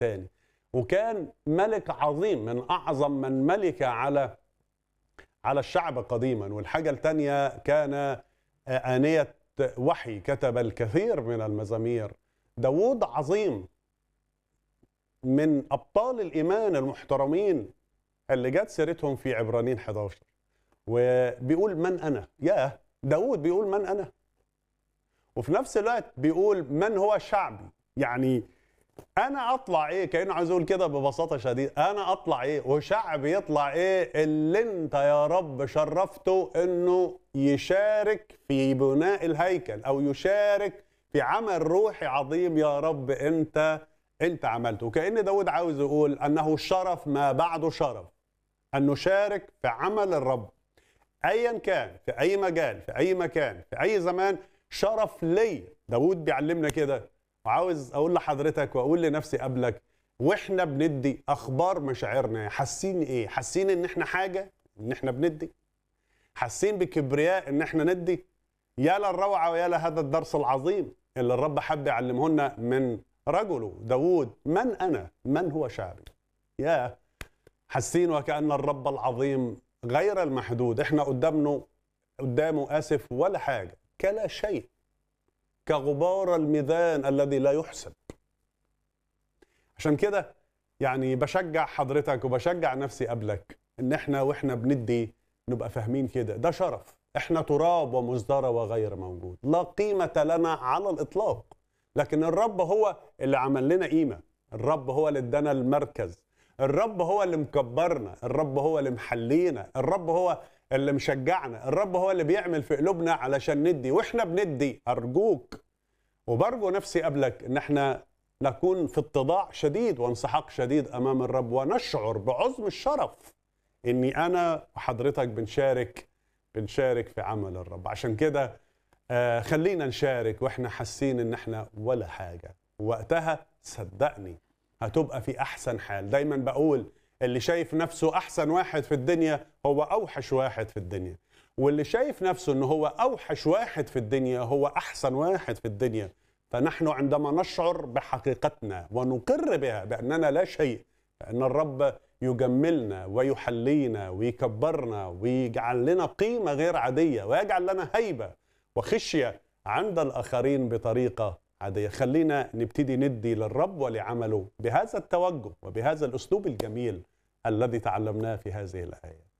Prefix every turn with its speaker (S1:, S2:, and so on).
S1: الثاني وكان ملك عظيم من اعظم من ملك على على الشعب قديما والحاجه الثانيه كان آنية وحي كتب الكثير من المزامير داوود عظيم من أبطال الإيمان المحترمين اللي جت سيرتهم في عبرانيين 11 وبيقول من أنا يا داوود بيقول من أنا وفي نفس الوقت بيقول من هو شعبي يعني انا اطلع ايه كانه عايز يقول كده ببساطه شديده انا اطلع ايه وشعبي يطلع ايه اللي انت يا رب شرفته انه يشارك في بناء الهيكل او يشارك في عمل روحي عظيم يا رب انت انت عملته وكان داود عاوز يقول انه شرف ما بعده شرف ان نشارك في عمل الرب ايا كان في اي مجال في اي مكان في اي زمان شرف لي داود بيعلمنا كده وعاوز اقول لحضرتك واقول لنفسي قبلك واحنا بندي اخبار مشاعرنا حاسين ايه حاسين ان احنا حاجه ان احنا بندي حاسين بكبرياء ان احنا ندي يا للروعه ويا لهذا الدرس العظيم اللي الرب حب يعلمه لنا من رجله داوود من انا من هو شعبي يا حاسين وكان الرب العظيم غير المحدود احنا قدامنا قدامه اسف ولا حاجه كلا شيء كغبار الميزان الذي لا يحسب عشان كده يعني بشجع حضرتك وبشجع نفسي قبلك ان احنا واحنا بندي نبقى فاهمين كده ده شرف احنا تراب ومزدرى وغير موجود لا قيمة لنا على الإطلاق لكن الرب هو اللي عمل لنا قيمة الرب هو اللي ادانا المركز الرب هو اللي مكبرنا الرب هو اللي محلينا الرب هو اللي مشجعنا الرب هو اللي بيعمل في قلوبنا علشان ندي واحنا بندي ارجوك وبرجو نفسي قبلك ان احنا نكون في اتضاع شديد وانسحاق شديد امام الرب ونشعر بعظم الشرف اني انا وحضرتك بنشارك بنشارك في عمل الرب عشان كده آه خلينا نشارك واحنا حاسين ان احنا ولا حاجه وقتها صدقني هتبقى في احسن حال دايما بقول اللي شايف نفسه احسن واحد في الدنيا هو اوحش واحد في الدنيا واللي شايف نفسه انه هو اوحش واحد في الدنيا هو احسن واحد في الدنيا فنحن عندما نشعر بحقيقتنا ونقر بها باننا لا شيء فان الرب يجملنا ويحلينا ويكبرنا ويجعل لنا قيمه غير عاديه ويجعل لنا هيبه وخشيه عند الاخرين بطريقه عاديه خلينا نبتدي ندي للرب ولعمله بهذا التوجه وبهذا الاسلوب الجميل الذي تعلمناه في هذه الايه